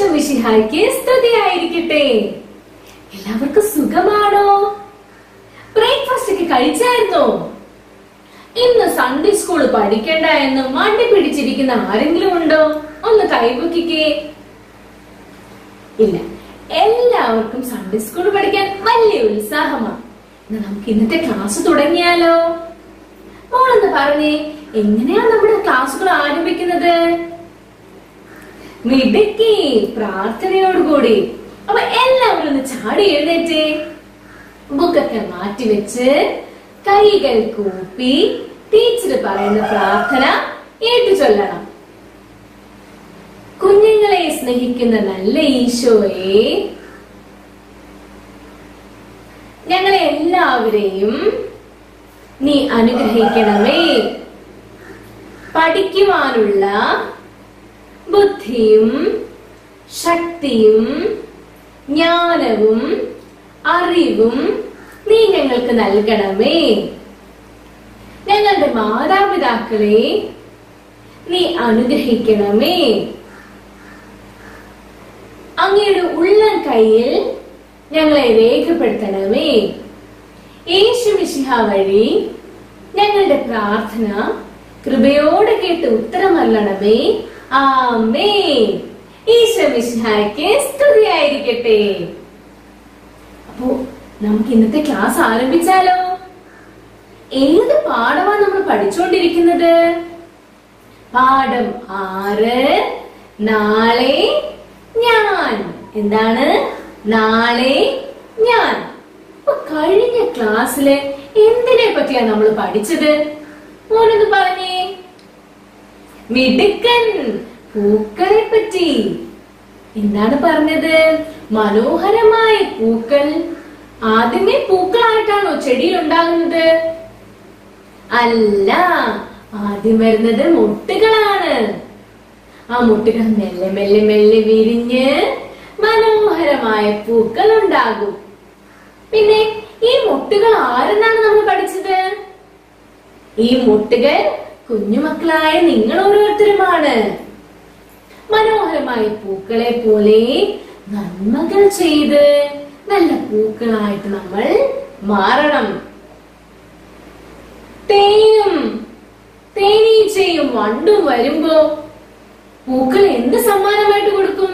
ഈശോ മിശിഹായ്ക്ക് സ്തുതിയായിരിക്കട്ടെ എല്ലാവർക്കും സുഖമാണോ ബ്രേക്ക്ഫാസ്റ്റ് ഒക്കെ കഴിച്ചായിരുന്നോ ഇന്ന് സൺഡേ സ്കൂൾ പഠിക്കണ്ട എന്ന് മണ്ടി പിടിച്ചിരിക്കുന്ന ആരെങ്കിലും ഉണ്ടോ ഒന്ന് കൈപൊക്കിക്കേ ഇല്ല എല്ലാവർക്കും സൺഡേ സ്കൂൾ പഠിക്കാൻ വലിയ ഉത്സാഹമാണ് എന്നാ നമുക്ക് ഇന്നത്തെ ക്ലാസ് തുടങ്ങിയാലോ മോളെന്ന് പറഞ്ഞേ എങ്ങനെയാ നമ്മുടെ ക്ലാസ്സുകൾ ആരംഭിക്കുന്നത് മിടുക്കി പ്രാർത്ഥനയോടുകൂടി അപ്പൊ എല്ലാവരും ഒന്ന് ചാടി എഴുന്നേറ്റേ ബുക്കൊക്കെ മാറ്റി വെച്ച് കൈകൾ കൂപ്പി ടീച്ചർ പറയുന്ന പ്രാർത്ഥന ഏറ്റു ചൊല്ലണം കുഞ്ഞുങ്ങളെ സ്നേഹിക്കുന്ന നല്ല ഈശോയെ ഞങ്ങളെ എല്ലാവരെയും നീ അനുഗ്രഹിക്കണമേ പഠിക്കുവാനുള്ള ബുദ്ധിയും ശക്തിയും ജ്ഞാനവും അറിവും നീ ഞങ്ങൾക്ക് നൽകണമേ ഞങ്ങളുടെ മാതാപിതാക്കളെ നീ അനുഗ്രഹിക്കണമേ അങ്ങയുടെ ഉള്ളം കയ്യിൽ ഞങ്ങളെ രേഖപ്പെടുത്തണമേ യേശു മിശിഹ വഴി ഞങ്ങളുടെ പ്രാർത്ഥന കൃപയോടെ കേട്ട് ഉത്തരമല്ലണമേ ആമേ ഈശോ മിശിഹായ്ക്ക് സ്തുതിയായിരിക്കട്ടെ അപ്പോ നമുക്ക് ഇന്നത്തെ ക്ലാസ് ആരംഭിച്ചാലോ ഏത് പാഠമാണ് നമ്മൾ പഠിച്ചുകൊണ്ടിരിക്കുന്നത് പാഠം ആറ് നാളെ ഞാൻ എന്താണ് നാളെ ഞാൻ അപ്പൊ കഴിഞ്ഞ ക്ലാസ്സില് എന്തിനെ പറ്റിയാ നമ്മൾ പഠിച്ചത് മോനൊന്ന് പറഞ്ഞേ മിടുക്കൻ പൂക്കളെ പറ്റി എന്താണ് പറഞ്ഞത് മനോഹരമായ പൂക്കൾ ആദ്യമേ പൂക്കളായിട്ടാണോ ചെടിയിൽ ഉണ്ടാകുന്നത് അല്ല ആദ്യം വരുന്നത് മുട്ടുകളാണ് ആ മുട്ടുകൾ മെല്ലെ മെല്ലെ മെല്ലെ വിരിഞ്ഞ് മനോഹരമായ പൂക്കൾ ഉണ്ടാകും പിന്നെ ഈ മുട്ടുകൾ ആരെന്നാണ് നമ്മൾ പഠിച്ചത് ഈ മുട്ടുകൾ കുഞ്ഞുമക്കളായ നിങ്ങൾ ഓരോരുത്തരുമാണ് മനോഹരമായ പൂക്കളെ പോലെ നന്മകൾ ചെയ്ത് നല്ല പൂക്കളായിട്ട് നമ്മൾ മാറണം തേനും തേനീച്ചയും വണ്ടും വരുമ്പോ പൂക്കൾ എന്ത് സമ്മാനമായിട്ട് കൊടുക്കും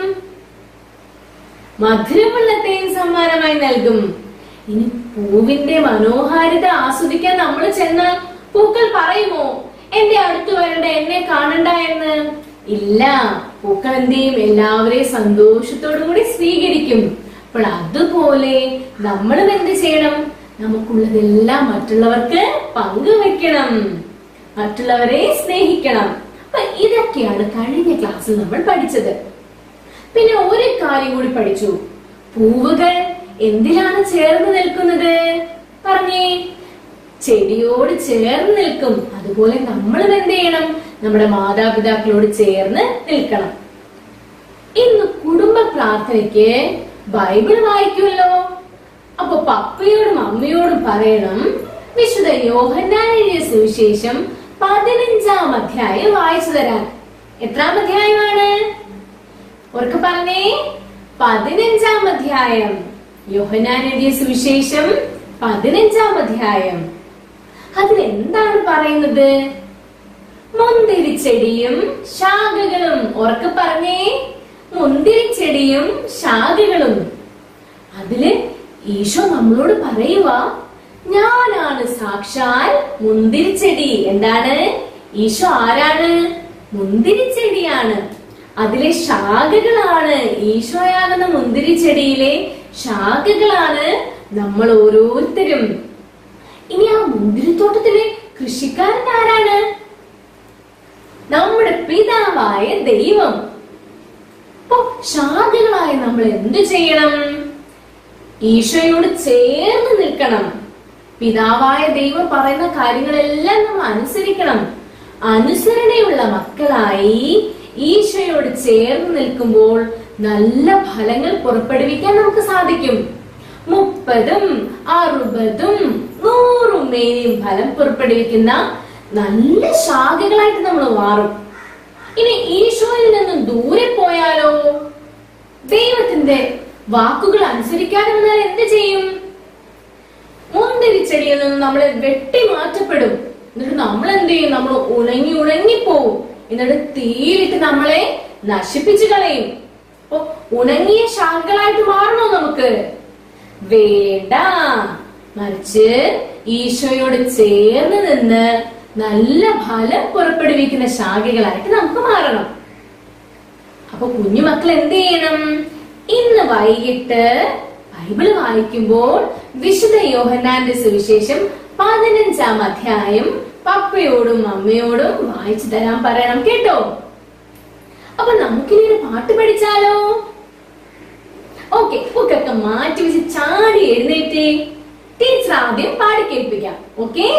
മധുരമുള്ള തേൻ സമ്മാനമായി നൽകും ഇനി പൂവിന്റെ മനോഹാരിത ആസ്വദിക്കാൻ നമ്മൾ ചെന്നാൽ പൂക്കൾ പറയുമോ എന്റെ അടുത്ത് വരണ്ട എന്നെ കാണണ്ട എന്ന് ഇല്ല പൂക്കൾ എന്ത് ചെയ്യും എല്ലാവരെയും സന്തോഷത്തോടു കൂടി സ്വീകരിക്കും അപ്പോൾ അതുപോലെ നമ്മളും എന്ത് ചെയ്യണം നമുക്കുള്ളതെല്ലാം മറ്റുള്ളവർക്ക് പങ്കുവെക്കണം മറ്റുള്ളവരെ സ്നേഹിക്കണം അപ്പൊ ഇതൊക്കെയാണ് കഴിഞ്ഞ ക്ലാസ്സിൽ നമ്മൾ പഠിച്ചത് പിന്നെ ഒരു കാര്യം കൂടി പഠിച്ചു പൂവുകൾ എന്തിലാണ് ചേർന്ന് നിൽക്കുന്നത് പറഞ്ഞേ ചെടിയോട് ചേർന്ന് നിൽക്കും അതുപോലെ നമ്മളും എന്ത് ചെയ്യണം നമ്മുടെ മാതാപിതാക്കളോട് ചേർന്ന് നിൽക്കണം ഇന്ന് കുടുംബ പ്രാർത്ഥനയ്ക്ക് ബൈബിൾ വായിക്കുമല്ലോ അപ്പൊ പപ്പയോടും അമ്മയോടും പറയണം വിശുദ്ധ യോഹന്നാൻ എഴുതിയ സുവിശേഷം പതിനഞ്ചാം അധ്യായം വായിച്ചു തരാൻ എത്രാം അധ്യായമാണ് ഉറക്കെ പറഞ്ഞേ പതിനഞ്ചാം അധ്യായം യോഹന്നാൻ എഴുതിയ സുവിശേഷം പതിനഞ്ചാം അധ്യായം അതിൽ എന്താണ് പറയുന്നത് മുന്തിരിച്ചെടിയും ശാഖകളും ഉറക്കെ പറഞ്ഞേ മുന്തിരിച്ചെടിയും ശാഖകളും അതില് ഈശോ നമ്മളോട് പറയുക ഞാനാണ് സാക്ഷാൽ മുന്തിരിച്ചെടി എന്താണ് ഈശോ ആരാണ് മുന്തിരിച്ചെടിയാണ് അതിലെ ശാഖകളാണ് ഈശോയാകുന്ന മുന്തിരിച്ചെടിയിലെ ശാഖകളാണ് നമ്മൾ ഓരോരുത്തരും ഇനി ആ മുന്തിരിത്തോട്ടത്തിലെ കൃഷിക്കാരൻ ആരാണ് നമ്മുടെ പിതാവായ ദൈവം അപ്പൊ ശാഖകളായ നമ്മൾ എന്തു ചെയ്യണം ഈശോയോട് ചേർന്ന് നിൽക്കണം പിതാവായ ദൈവം പറയുന്ന കാര്യങ്ങളെല്ലാം നമ്മൾ അനുസരിക്കണം അനുസരണയുള്ള മക്കളായി ഈശോയോട് ചേർന്ന് നിൽക്കുമ്പോൾ നല്ല ഫലങ്ങൾ പുറപ്പെടുവിക്കാൻ നമുക്ക് സാധിക്കും മുപ്പതും അറുപതും നൂറും മേനിയും ഫലം പുറപ്പെടുവിക്കുന്ന നല്ല ശാഖകളായിട്ട് നമ്മൾ മാറും ഇനി ഈശോയിൽ നിന്നും ദൂരെ പോയാലോ വാക്കുകൾ അനുസരിക്കാതെ വന്നാൽ എന്ത് ചെയ്യും മുന്തിരിച്ചെടിയിൽ നിന്ന് നമ്മൾ വെട്ടി മാറ്റപ്പെടും എന്നിട്ട് നമ്മൾ എന്ത് ചെയ്യും നമ്മൾ ഉണങ്ങി ഉണങ്ങിപ്പോവും എന്നിട്ട് തീയിലിട്ട് നമ്മളെ നശിപ്പിച്ചു കളയും അപ്പൊ ഉണങ്ങിയ ശാഖകളായിട്ട് മാറണോ നമുക്ക് വേണ്ട മറിച്ച് ഈശോയോട് ചേർന്ന് നിന്ന് നല്ല ഫലം പുറപ്പെടുവിക്കുന്ന ശാഖകളായിട്ട് നമുക്ക് മാറണം അപ്പൊ കുഞ്ഞുമക്കൾ എന്ത് ചെയ്യണം ഇന്ന് വൈകിട്ട് ബൈബിള് വായിക്കുമ്പോൾ വിശുദ്ധ യോഹന്നാന്റെ സുവിശേഷം പതിനഞ്ചാം അധ്യായം പപ്പയോടും അമ്മയോടും വായിച്ചു തരാൻ പറയണം കേട്ടോ അപ്പൊ നമുക്കിനി ഒരു പാട്ട് പഠിച്ചാലോ ഓക്കെ ബുക്കൊക്കെ മാറ്റി വെച്ച് ചാടി എഴുന്നേറ്റേ ടീച്ചർ ആദ്യം പാടി കേൾപ്പിക്കാം ഓക്കെ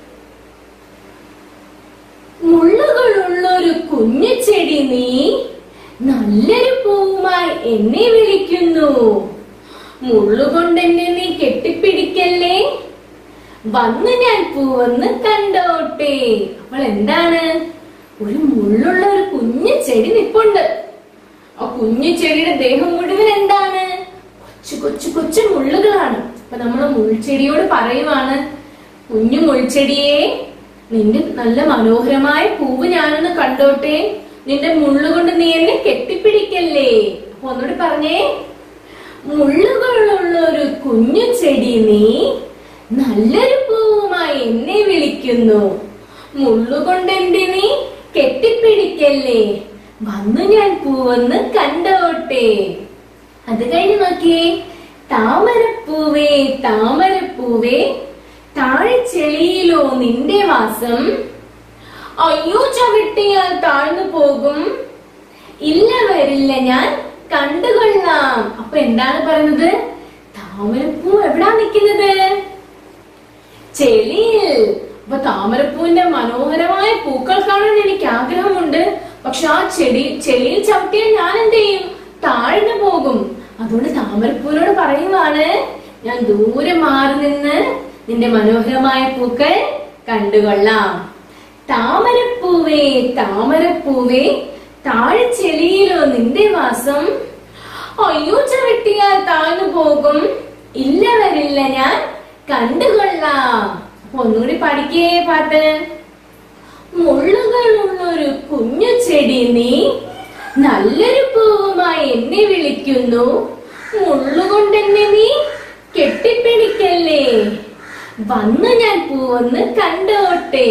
മുള്ളുകളുള്ള ഒരു കുഞ്ഞു ചെടി നീ നല്ലൊരു പൂവുമായി എന്നെ വിളിക്കുന്നു മുള്ളുകൊണ്ട് എന്നെ നീ കെട്ടിപ്പിടിക്കല്ലേ വന്ന് ഞാൻ പൂവന്ന് കണ്ടോട്ടെ അപ്പോൾ എന്താണ് ഒരു മുള്ളുള്ള ഒരു കുഞ്ഞു ചെടി നിപ്പുണ്ട് ആ കുഞ്ഞു ചെടിയുടെ ദേഹം മുഴുവൻ എന്താണ് കൊച്ചു കൊച്ചു കൊച്ചു മുള്ളുകളാണ് അപ്പൊ നമ്മൾ മുൾച്ചെടിയോട് പറയുവാണ് കുഞ്ഞു മുൾച്ചെടിയെ നിന്റെ നല്ല മനോഹരമായ പൂവ് ഞാനൊന്ന് കണ്ടോട്ടെ നിന്റെ മുള്ളുകൊണ്ട് നീ എന്നെ കെട്ടിപ്പിടിക്കല്ലേ അപ്പൊ ഒന്നുകൂടി പറഞ്ഞേ മുള്ളുകളുള്ള ഒരു കുഞ്ഞു ചെടി നീ നല്ലൊരു പൂവുമായി എന്നെ വിളിക്കുന്നു മുള്ളുകൊണ്ട് എന്റെ നീ കെട്ടിപ്പിടിക്കല്ലേ വന്നു ഞാൻ പൂവെന്ന് കണ്ടോട്ടെ അത് കഴിഞ്ഞ് നോക്കിയേ താമരപ്പൂവേ താമരപ്പൂവേ താഴെ ചെളിയിലോ നിന്റെ വാസം അയ്യോ ചവിട്ടിയാൽ താഴ്ന്നു പോകും ഇല്ല വരില്ല ഞാൻ കണ്ടുകൊള്ളാം അപ്പൊ എന്താണ് പറയുന്നത് താമരപ്പൂ എവിടാ നിൽക്കുന്നത് ചെളിയിൽ അപ്പൊ താമരപ്പൂവിന്റെ മനോഹരമായ പൂക്കൾ കാണാൻ എനിക്ക് ആഗ്രഹമുണ്ട് പക്ഷെ ആ ചെടി ചെളിയിൽ ചവിട്ടിയാൽ ഞാൻ എന്ത് ചെയ്യും താഴ്ന്നു പോകും അതുകൊണ്ട് താമരപ്പൂവിനോട് പറയുവാണ് ഞാൻ ദൂരെ മാറി നിന്ന് നിന്റെ മനോഹരമായ പൂക്കൾ കണ്ടുകൊള്ളാം താമരപ്പൂവേ താമരപ്പൂവേ താഴെ ചെളിയിലോ നിന്റെ വാസം അയ്യോ ചവിട്ടിയാൽ താഴ്ന്നു പോകും ഇല്ല വരില്ല ഞാൻ കണ്ടുകൊള്ളാം അപ്പൊ ഒന്നുകൂടി പഠിക്കേ പാട്ട് മുള്ളുകളുള്ള ഒരു കുഞ്ഞു ചെടി നീ നല്ലൊരു പൂവുമായി എന്നെ വിളിക്കുന്നു മുള്ളുകൊണ്ട് എന്നെ നീ കെട്ടിപ്പിടിക്കല്ലേ വന്നു ഞാൻ പൂവെന്ന് കണ്ടോട്ടെ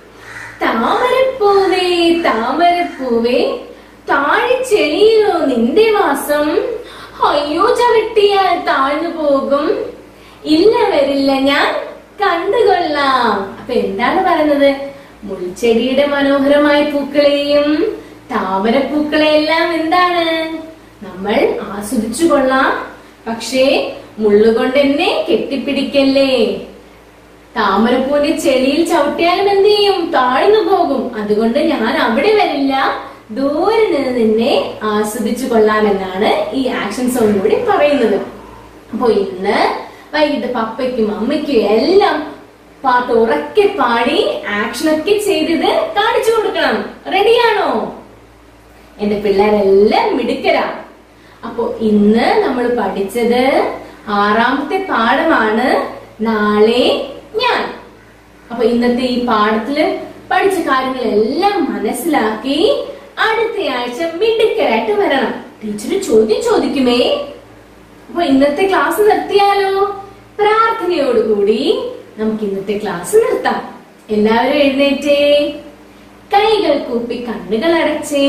താമരപ്പൂവേ താമരപ്പൂവേ താഴെ ചെളിയിലോ നിന്റെ വാസം അയ്യോ ചവിട്ടിയാൽ താഴ്ന്നു പോകും ഇല്ല വരില്ല ഞാൻ കണ്ടുകൊള്ളാം അപ്പൊ എന്താണ് പറയുന്നത് മുൾച്ചെടിയുടെ മനോഹരമായ പൂക്കളെയും താമരപ്പൂക്കളെയെല്ലാം എന്താണ് നമ്മൾ ആസ്വദിച്ചു കൊള്ളാം പക്ഷേ മുള്ളുകൊണ്ട് എന്നെ കെട്ടിപ്പിടിക്കല്ലേ താമരപ്പൂവിന്റെ ചെളിയിൽ ചവിട്ടിയാലും എന്ത് ചെയ്യും താഴ്ന്നു പോകും അതുകൊണ്ട് ഞാൻ അവിടെ വരില്ല ദൂരെ നിന്ന് നിന്നെ ആസ്വദിച്ചു കൊള്ളാമെന്നാണ് ഈ ആക്ഷൻ സോങ്ങിലൂടെ പറയുന്നത് അപ്പൊ ഇന്ന് വൈകിട്ട് പപ്പയ്ക്കും അമ്മയ്ക്കും എല്ലാം പാട്ട് ഉറക്കെ പാടി ആക്ഷൻ ഒക്കെ ചെയ്തത് കാണിച്ചു കൊടുക്കണം റെഡിയാണോ എന്റെ പിള്ളേരെല്ലാം മിടുക്കരാ അപ്പൊ ഇന്ന് നമ്മൾ പഠിച്ചത് ആറാമത്തെ പാഠമാണ് നാളെ ഞാൻ അപ്പൊ ഇന്നത്തെ ഈ പാഠത്തില് പഠിച്ച കാര്യങ്ങളെല്ലാം മനസ്സിലാക്കി അടുത്ത ആഴ്ച മിടുക്കരായിട്ട് വരണം ടീച്ചർ ചോദ്യം ചോദിക്കുമേ അപ്പൊ ഇന്നത്തെ ക്ലാസ് നിർത്തിയാലോ പ്രാർത്ഥനയോടുകൂടി നമുക്ക് ഇന്നത്തെ ക്ലാസ് നിർത്താം എല്ലാവരും എഴുന്നേറ്റേ കൈകൾ കൂപ്പി കണ്ണുകൾ അടച്ചേ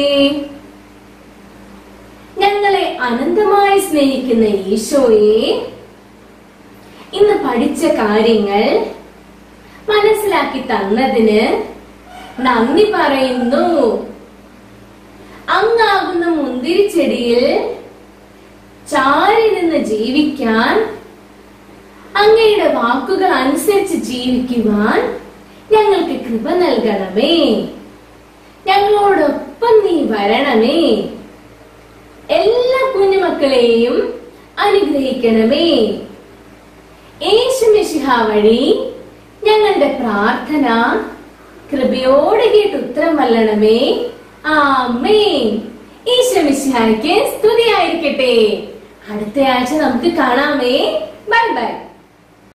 ഞങ്ങളെ അനന്തമായി സ്നേഹിക്കുന്ന ഈശോയെ ഇന്ന് പഠിച്ച കാര്യങ്ങൾ മനസ്സിലാക്കി തന്നതിന് നന്ദി പറയുന്നു അങ്ങാകുന്ന മുന്തിരിച്ചെടിയിൽ ചാരി നിന്ന് ജീവിക്കാൻ അങ്ങയുടെ വാക്കുകൾ അനുസരിച്ച് ജീവിക്കുവാൻ ഞങ്ങൾക്ക് കൃപ നൽകണമേ ഞങ്ങളോടൊപ്പം നീ വരണമേ എല്ലാ കുഞ്ഞുമക്കളെയും അനുഗ്രഹിക്കണമേ യേശുമിശിഹ വഴി ഞങ്ങളുടെ പ്രാർത്ഥന കൃപയോടെ കേട്ട് ഉത്തരം വല്ലണമേ ആമേ ഈശോമിശിഹായ്ക്ക് സ്തുതിയായിരിക്കട്ടെ അടുത്ത ആഴ്ച നമുക്ക് കാണാമേ ബൈ ബൈ